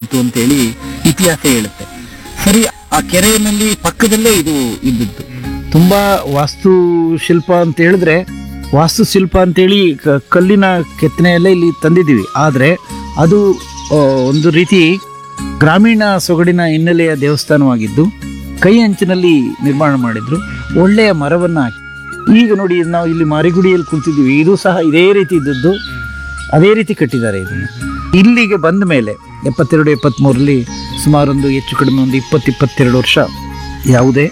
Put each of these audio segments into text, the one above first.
ಬಂತು ಅಂತೇಳಿ ಇತಿಹಾಸ ಹೇಳುತ್ತೆ ಸರಿ ಆ ಕೆರೆಯಲ್ಲಿ ಪಕ್ಕದಲ್ಲೇ ಇದು ಇದ್ದದ್ದು ತುಂಬಾ ವಾಸ್ತುಶಿಲ್ಪ ಅಂತ ಹೇಳಿದ್ರೆ ವಾಸ್ತುಶಿಲ್ಪ ಅಂತೇಳಿ ಕ- ಕಲ್ಲಿನ ಕೆತ್ತನೆಯಲ್ಲ ಇಲ್ಲಿ ತಂದಿದ್ದೀವಿ ಆದರೆ ಅದು ಆ, ಒಂದು ರೀತಿ ಗ್ರಾಮೀಣ ಸೊಗಡಿನ ಹಿನ್ನೆಲೆಯ ದೇವಸ್ಥಾನವಾಗಿದ್ದು ಕೈ ಅಂಚಿನಲ್ಲಿ ನಿರ್ಮಾಣ ಮಾಡಿದ್ರು ಒಳ್ಳೆಯ ಮರವನ್ನ ಹಾಕಿ ಈಗ ನೋಡಿ ನಾವು ಇಲ್ಲಿ ಮಾರಿಗುಡಿಯಲ್ಲಿ ಕುಳಿತಿದ್ದೀವಿ ಇದು ಸಹ ಇದೇ ರೀತಿ ಇದ್ದದ್ದು ಅದೇ ರೀತಿ ಕಟ್ಟಿದ್ದಾರೆ ಇದನ್ನು ಇಲ್ಲಿಗೆ ಬಂದ ಮೇಲೆ ಎಪ್ಪತ್ತೆರಡು ಎಪ್ಪತ್ತ್ಮೂರರಲ್ಲಿ ಸುಮಾರೊಂದು ಹೆಚ್ಚು ಕಡಿಮೆ ಒಂದು ಇಪ್ಪತ್ತು ಇಪ್ಪತ್ತೆರಡು ವರ್ಷ ಯಾವುದೇ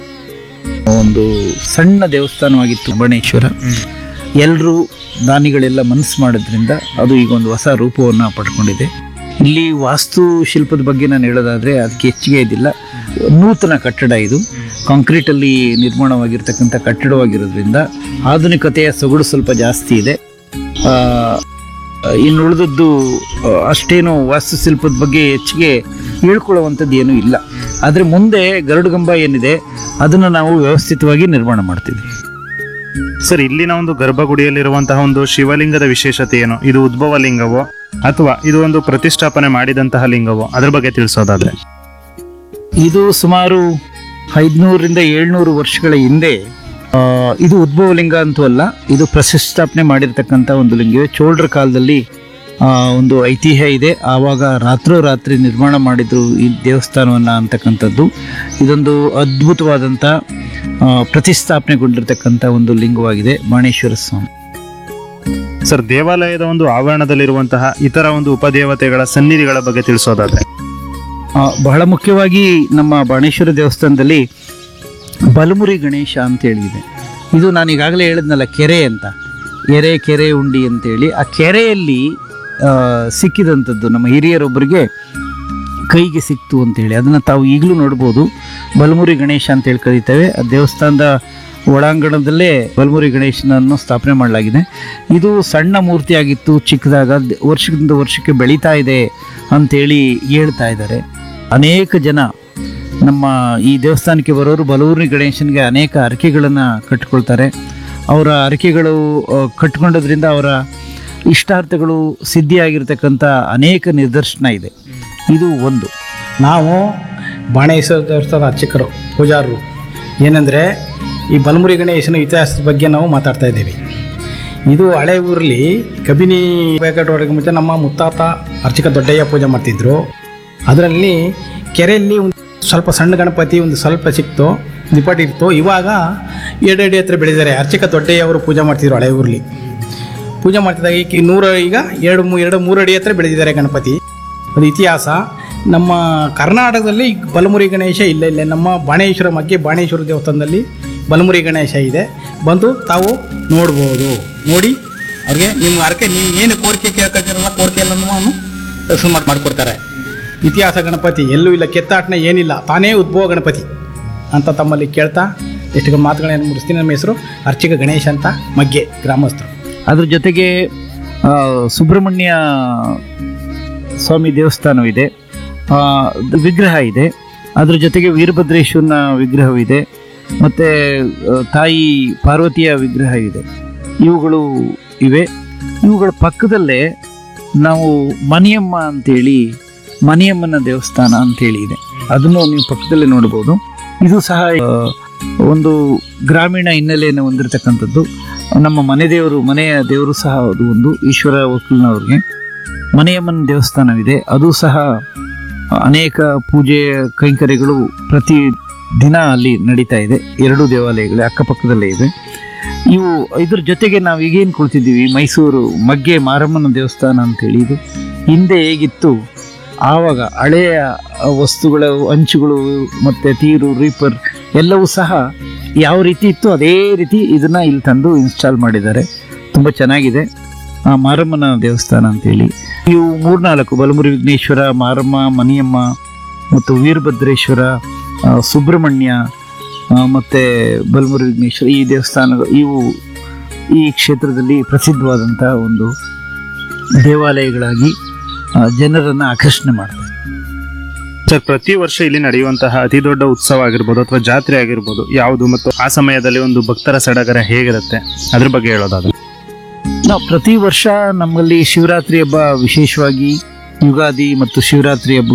ಒಂದು ಸಣ್ಣ ದೇವಸ್ಥಾನವಾಗಿತ್ತು ಬಣೇಶ್ವರ ಎಲ್ಲರೂ ದಾನಿಗಳೆಲ್ಲ ಮನಸ್ಸು ಮಾಡೋದ್ರಿಂದ ಅದು ಈಗ ಒಂದು ಹೊಸ ರೂಪವನ್ನು ಪಡ್ಕೊಂಡಿದೆ ಇಲ್ಲಿ ವಾಸ್ತುಶಿಲ್ಪದ ಬಗ್ಗೆ ನಾನು ಹೇಳೋದಾದ್ರೆ ಅದಕ್ಕೆ ಹೆಚ್ಚಿಗೆ ಇದಿಲ್ಲ ನೂತನ ಕಟ್ಟಡ ಇದು ಕಾಂಕ್ರೀಟಲ್ಲಿ ನಿರ್ಮಾಣವಾಗಿರ್ತಕ್ಕಂಥ ಕಟ್ಟಡವಾಗಿರೋದ್ರಿಂದ ಆಧುನಿಕತೆಯ ಸೊಗಡು ಸ್ವಲ್ಪ ಜಾಸ್ತಿ ಇದೆ ಆ, ಇನ್ನು ಉಳಿದದ್ದು ಆ, ಅಷ್ಟೇನು ವಾಸ್ತುಶಿಲ್ಪದ ಬಗ್ಗೆ ಹೆಚ್ಚಿಗೆ ಹೇಳ್ಕೊಳ್ಳುವಂಥದ್ದು ಏನೂ ಇಲ್ಲ ಆದರೆ ಮುಂದೆ ಗರುಡಗಂಬ ಏನಿದೆ ಅದನ್ನು ನಾವು ವ್ಯವಸ್ಥಿತವಾಗಿ ನಿರ್ಮಾಣ ಮಾಡ್ತೀವಿ ಸರ್ ಇಲ್ಲಿನ ಒಂದು ಗರ್ಭಗುಡಿಯಲ್ಲಿರುವಂತಹ ಒಂದು ಶಿವಲಿಂಗದ ವಿಶೇಷತೆ ಏನು ಇದು ಉದ್ಭವ ಲಿಂಗವೋ ಅಥವಾ ಇದು ಒಂದು ಪ್ರತಿಷ್ಠಾಪನೆ ಮಾಡಿದಂತಹ ಲಿಂಗವೋ ಅದ್ರ ಬಗ್ಗೆ ತಿಳಿಸೋದಾದ್ರೆ ಇದು ಸುಮಾರು ಐದುನೂರರಿಂದ ಏಳ್ನೂರು ವರ್ಷಗಳ ಹಿಂದೆ ಆ, ಇದು ಉದ್ಭವ ಲಿಂಗ ಅಂತೂ ಅಲ್ಲ ಇದು ಪ್ರತಿಷ್ಠಾಪನೆ ಮಾಡಿರ್ತಕ್ಕಂಥ ಒಂದು ಲಿಂಗವೇ ಚೋಳರ ಕಾಲದಲ್ಲಿ ಆ, ಒಂದು ಐತಿಹ್ಯ ಇದೆ ಆವಾಗ ರಾತ್ರೋರಾತ್ರಿ ನಿರ್ಮಾಣ ಮಾಡಿದ್ರು ಈ ದೇವಸ್ಥಾನವನ್ನು ಅಂತಕ್ಕಂಥದ್ದು ಇದೊಂದು ಅದ್ಭುತವಾದಂಥ ಆ, ಪ್ರತಿಷ್ಠಾಪನೆಗೊಂಡಿರ್ತಕ್ಕಂಥ ಒಂದು ಲಿಂಗವಾಗಿದೆ ಬಾಣೇಶ್ವರ ಸ್ವಾಮಿ ಸರ್ ದೇವಾಲಯದ ಒಂದು ಆವರಣದಲ್ಲಿರುವಂತಹ ಇತರ ಒಂದು ಉಪದೇವತೆಗಳ ಸನ್ನಿಧಿಗಳ ಬಗ್ಗೆ ತಿಳಿಸೋದಾದ್ರೆ ಆ, ಬಹಳ ಮುಖ್ಯವಾಗಿ ನಮ್ಮ ಬಾಣೇಶ್ವರ ದೇವಸ್ಥಾನದಲ್ಲಿ ಬಲಮುರಿ ಗಣೇಶ ಅಂತ ಹೇಳಿದೆ ಇದು ನಾನು ಈಗಾಗಲೇ ಹೇಳಿದ್ನಲ್ಲ ಕೆರೆ ಅಂತ ಎರೆ ಕೆರೆ ಉಂಡಿ ಅಂತೇಳಿ ಆ ಕೆರೆಯಲ್ಲಿ ಆ, ಸಿಕ್ಕಿದಂಥದ್ದು ನಮ್ಮ ಹಿರಿಯರೊಬ್ಬರಿಗೆ ಕೈಗೆ ಸಿಕ್ತು ಅಂತೇಳಿ ಅದನ್ನು ತಾವು ಈಗಲೂ ನೋಡ್ಬೋದು ಬಲಮುರಿ ಗಣೇಶ ಅಂತೇಳಿ ಕರೀತೇವೆ ಆ ದೇವಸ್ಥಾನದ ಒಳಾಂಗಣದಲ್ಲೇ ಬಲಮುರಿ ಗಣೇಶನನ್ನು ಸ್ಥಾಪನೆ ಮಾಡಲಾಗಿದೆ ಇದು ಸಣ್ಣ ಮೂರ್ತಿಯಾಗಿತ್ತು ಚಿಕ್ಕದಾಗ ದ- ವರ್ಷದಿಂದ ವರ್ಷಕ್ಕೆ ಬೆಳೀತಾ ಇದೆ ಅಂತೇಳಿ ಹೇಳ್ತಾ ಇದ್ದಾರೆ ಅನೇಕ ಜನ ನಮ್ಮ ಈ ದೇವಸ್ಥಾನಕ್ಕೆ ಬರೋರು ಬಲೂರಿ ಗಣೇಶನಿಗೆ ಅನೇಕ ಹರಕೆಗಳನ್ನು ಕಟ್ಟಿಕೊಳ್ತಾರೆ ಅವರ ಹರಕೆಗಳು ಆ, ಕಟ್ಕೊಂಡೋದ್ರಿಂದ ಅವರ ಇಷ್ಟಾರ್ಥಗಳು ಸಿದ್ಧಿಯಾಗಿರ್ತಕ್ಕಂಥ ಅನೇಕ ನಿದರ್ಶನ ಇದೆ ಇದು ಒಂದು ನಾವು ಬಾಣೇಶ್ವರ ದೇವಸ್ಥಾನ ಅರ್ಚಕರು ಪೂಜಾರರು ಏನಂದರೆ ಈ ಬಲಮುರಿ ಗಣೇಶನ ಇತಿಹಾಸದ ಬಗ್ಗೆ ನಾವು ಮಾತಾಡ್ತಾ ಇದ್ದೀವಿ ಇದು ಹಳೆ ಊರಲ್ಲಿ ಕಬಿನಿ ಬೇಕಟ್ಟೋರಿಗೆ ಮುಂಚೆ ನಮ್ಮ ಮುತ್ತಾತ ಅರ್ಚಕ ದೊಡ್ಡಯ್ಯ ಪೂಜೆ ಮಾಡ್ತಿದ್ರು ಅದರಲ್ಲಿ ಕೆರೆಯಲ್ಲಿ ಒಂದು ಸ್ವಲ್ಪ ಸಣ್ಣ ಗಣಪತಿ ಒಂದು ಸ್ವಲ್ಪ ಸಿಕ್ತು ನಿಪಾಟಿ ಇತ್ತು ಇವಾಗ ಎರಡು ಅಡಿ ಹತ್ರ ಬೆಳೆದಿದ್ದಾರೆ ಅರ್ಚಕ ದೊಡ್ಡಯ್ಯ ಅವರು ಪೂಜೆ ಮಾಡ್ತಿದ್ರು ಹಳೆ ಊರಲ್ಲಿ ಪೂಜೆ ಮಾಡ್ತಿದ್ದಾಗ ಈಗ ನೂರ ಈಗ ಎರಡು ಮೂ ಎರಡು ಮೂರು ಅಡಿ ಹತ್ರ ಬೆಳೆದಿದ್ದಾರೆ ಗಣಪತಿ ಅದು ಇತಿಹಾಸ ನಮ್ಮ ಕರ್ನಾಟಕದಲ್ಲಿ ಬಲಮುರಿ ಗಣೇಶ ಇಲ್ಲ ಇಲ್ಲ ನಮ್ಮ ಬಾಣೇಶ್ವರ ಮಗ್ಗೆ ಬಾಣೇಶ್ವರ ದೇವಸ್ಥಾನದಲ್ಲಿ ಬಲಮುರಿ ಗಣೇಶ ಇದೆ ಬಂದು ತಾವು ನೋಡ್ಬೋದು ನೋಡಿ ಅವ್ರಿಗೆ ನಿಮ್ಮ ಅರಕೆ ನೀವು ಏನು ಕೋರಿಕೆ ಕೇಳ್ಕೊಳ್ತೀರಲ್ಲ ಕೋರಿಕೆ ಎಲ್ಲನೂ ಸುಮಾರು ಮಾಡಿಕೊಡ್ತಾರೆ ಇತಿಹಾಸ ಗಣಪತಿ ಎಲ್ಲೂ ಇಲ್ಲ ಕೆತ್ತಾಟನ ಏನಿಲ್ಲ ತಾನೇ ಉದ್ಭವ ಗಣಪತಿ ಅಂತ ತಮ್ಮಲ್ಲಿ ಕೇಳ್ತಾ ಎಷ್ಟು ಮಾತುಗಳೇನು ಮುಗಿಸ್ತೀನಿ ನಮ್ಮ ಹೆಸರು ಅರ್ಚಕ ಗಣೇಶ ಅಂತ ಮಗ್ಗೆ ಗ್ರಾಮಸ್ಥರು ಅದ್ರ ಜೊತೆಗೆ ಆ, ಸುಬ್ರಹ್ಮಣ್ಯ ಸ್ವಾಮಿ ದೇವಸ್ಥಾನವಿದೆ ಆ, ವಿಗ್ರಹ ಇದೆ ಅದ್ರ ಜೊತೆಗೆ ವೀರಭದ್ರೇಶ್ವರನ ವಿಗ್ರಹವಿದೆ ಮತ್ತು ತಾಯಿ ಪಾರ್ವತಿಯ ವಿಗ್ರಹ ಇದೆ ಇವುಗಳು ಇವೆ ಇವುಗಳ ಪಕ್ಕದಲ್ಲೇ ನಾವು ಮನಿಯಮ್ಮ ಅಂತೇಳಿ ಮನಿಯಮ್ಮನ ದೇವಸ್ಥಾನ ಅಂತೇಳಿ ಇದೆ ಅದನ್ನು ನೀವು ಪಕ್ಕದಲ್ಲೇ ನೋಡ್ಬೋದು ಇದು ಸಹ ಆ, ಒಂದು ಗ್ರಾಮೀಣ ಹಿನ್ನೆಲೆಯನ್ನು ಹೊಂದಿರತಕ್ಕಂಥದ್ದು ನಮ್ಮ ಮನೆ ದೇವರು ಮನೆಯ ದೇವರು ಸಹ ಅದು ಒಂದು ಈಶ್ವರ ವಕೀಲನವ್ರಿಗೆ ಮನೆಯಮ್ಮನ ದೇವಸ್ಥಾನವಿದೆ ಅದು ಸಹ ಅನೇಕ ಪೂಜೆ ಕೈಂಕರ್ಯಗಳು ಪ್ರತಿ ದಿನ ಅಲ್ಲಿ ನಡೀತಾ ಇದೆ ಎರಡು ದೇವಾಲಯಗಳು ಅಕ್ಕಪಕ್ಕದಲ್ಲೇ ಇದೆ ಇವು ಇದ್ರ ಜೊತೆಗೆ ನಾವು ಈಗೇನು ಕುಳಿತಿದ್ದೀವಿ ಮೈಸೂರು ಮಗ್ಗೆ ಮಾರಮ್ಮನ ದೇವಸ್ಥಾನ ಅಂತೇಳಿ ಇದು ಹಿಂದೆ ಹೇಗಿತ್ತು ಆವಾಗ ಹಳೆಯ ವಸ್ತುಗಳ ಅಂಚುಗಳು ಮತ್ತು ತೀರು ರೀಪರ್ ಎಲ್ಲವೂ ಸಹ ಯಾವ ರೀತಿ ಇತ್ತು ಅದೇ ರೀತಿ ಇದನ್ನ ಇಲ್ಲಿ ತಂದು ಇನ್ಸ್ಟಾಲ್ ಮಾಡಿದ್ದಾರೆ ತುಂಬ ಚೆನ್ನಾಗಿದೆ ಆ ಮಾರಮ್ಮನ ದೇವಸ್ಥಾನ ಅಂತೇಳಿ ಇವು ಮೂರ್ನಾಲ್ಕು ಬಲಮುರಿ ವಿಘ್ನೇಶ್ವರ ಮಾರಮ್ಮ ಮನಿಯಮ್ಮ ಮತ್ತು ವೀರಭದ್ರೇಶ್ವರ ಆ, ಸುಬ್ರಹ್ಮಣ್ಯ ಆ, ಮತ್ತೆ ಬಲಮುರಿ ವಿಘ್ನೇಶ್ವರ ಈ ದೇವಸ್ಥಾನಗಳು ಇವು ಈ ಕ್ಷೇತ್ರದಲ್ಲಿ ಪ್ರಸಿದ್ಧವಾದಂತಹ ಒಂದು ದೇವಾಲಯಗಳಾಗಿ ಆ, ಜನರನ್ನ ಆಕರ್ಷಣೆ ಮಾಡ್ತಾರೆ ಸರ್ ಪ್ರತಿ ವರ್ಷ ಇಲ್ಲಿ ನಡೆಯುವಂತಹ ಅತಿ ದೊಡ್ಡ ಉತ್ಸವ ಆಗಿರ್ಬೋದು ಅಥವಾ ಜಾತ್ರೆ ಆಗಿರ್ಬೋದು ಯಾವುದು ಮತ್ತು ಆ ಸಮಯದಲ್ಲಿ ಒಂದು ಭಕ್ತರ ಸಡಗರ ಹೇಗಿರುತ್ತೆ ಅದ್ರ ಬಗ್ಗೆ ಹೇಳೋದಾದ್ರೆ ನಾವು ಪ್ರತಿ ವರ್ಷ ನಮ್ಮಲ್ಲಿ ಶಿವರಾತ್ರಿ ಹಬ್ಬ ವಿಶೇಷವಾಗಿ ಯುಗಾದಿ ಮತ್ತು ಶಿವರಾತ್ರಿ ಹಬ್ಬ